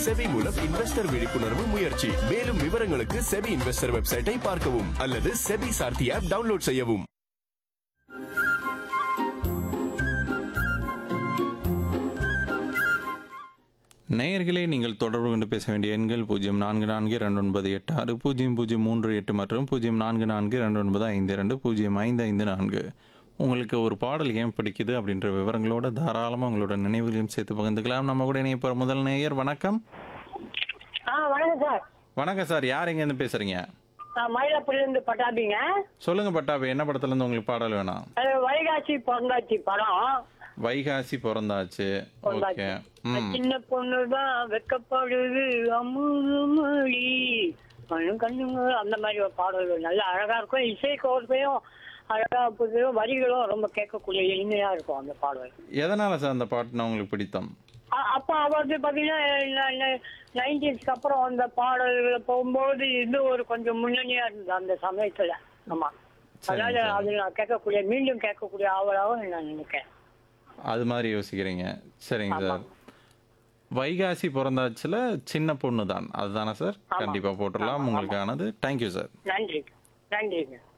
SEBI மூலம் investor விழிப்புணர்வு முயற்சி மேலும் விவரங்களுக்கு செபி இன்வெஸ்டர் வெப்சைட்டை பார்க்கவும் அல்லது செபி சார்த்தி ஆப் டவுன்லோட் செய்யவும் நேயர்களே நீங்கள் தொடர்பு கொண்டு பேச வேண்டிய எண்கள் பூஜ்ஜியம் நான்கு நான்கு ரெண்டு ஒன்பது எட்டு ஆறு பூஜ்ஜியம் பூஜ்ஜியம் மூன்று எட்டு மற்றும் பூஜ்ஜியம் நான்கு நான்கு ரெண்டு ஒன்பது ஐந்து இரண்டு பூஜ்ஜியம் ஐந்து ஐந்து நான்கு உங்களுக்கு ஒரு பாடல் ஏன் பிடிக்குது அப்படின்ற விவரங்களோட தாராளமாக உங்களோட நினைவுகளையும் சேர்த்து பகிர்ந்துக்கலாம் நம்ம கூட இணைய போகிற முதல் நேயர் வணக்கம் ஆ வணக்கம் சார் வணக்கம் சார் யார் எங்கேருந்து பேசுகிறீங்க நான் மயிலாப்பூர்லேருந்து பட்டாபிங்க சொல்லுங்க பட்டாபி என்ன படத்துலேருந்து உங்களுக்கு பாடல் வேணாம் அது வைகாசி பொங்காச்சி படம் வைகாசி பிறந்தாச்சு பொங்காச்சி ஓகே ம் சின்ன பொண்ணு தான் வெக்கப்படுது அமுதுமொழி கண்ணு கண்ணுங்க அந்த மாதிரி ஒரு பாடல்கள் நல்ல அழகா இருக்கும் இசை கோர்ப்பையும் அழகா புதியும் வரிகளும் ரொம்ப கேட்கக்கூடிய இனிமையா இருக்கும் அந்த பாடல் எதனால் சார் அந்த பாட்டுனா உங்களுக்கு பிடித்தம் அ- அப்ப அவரது பாத்தீங்கன்னா நைன்டீன்ஸ்க்கு அப்புறம் அந்த பாடல்களை போகும்போது இது ஒரு கொஞ்சம் முன்னணியா இருந்தது அந்த சமயத்துல ஆமா சரி, அதனால சரி. அது நான் கேட்கக்கூடிய மீண்டும் கேட்கக்கூடிய ஆவலாகவும் நான் நினைக்கிறேன் அது மாதிரி யோசிக்கிறீங்க சரிங்க ஆமா. சார் வைகாசி பிறந்தாச்சுல சின்ன பொண்ணு தான் அதுதானே சார் ஆமா. கண்டிப்பா போட்டுடலாம் ஆமா, ஆமா. உங்களுக்கானது தேங்க்யூ சார் நன்றி நன்றிங்க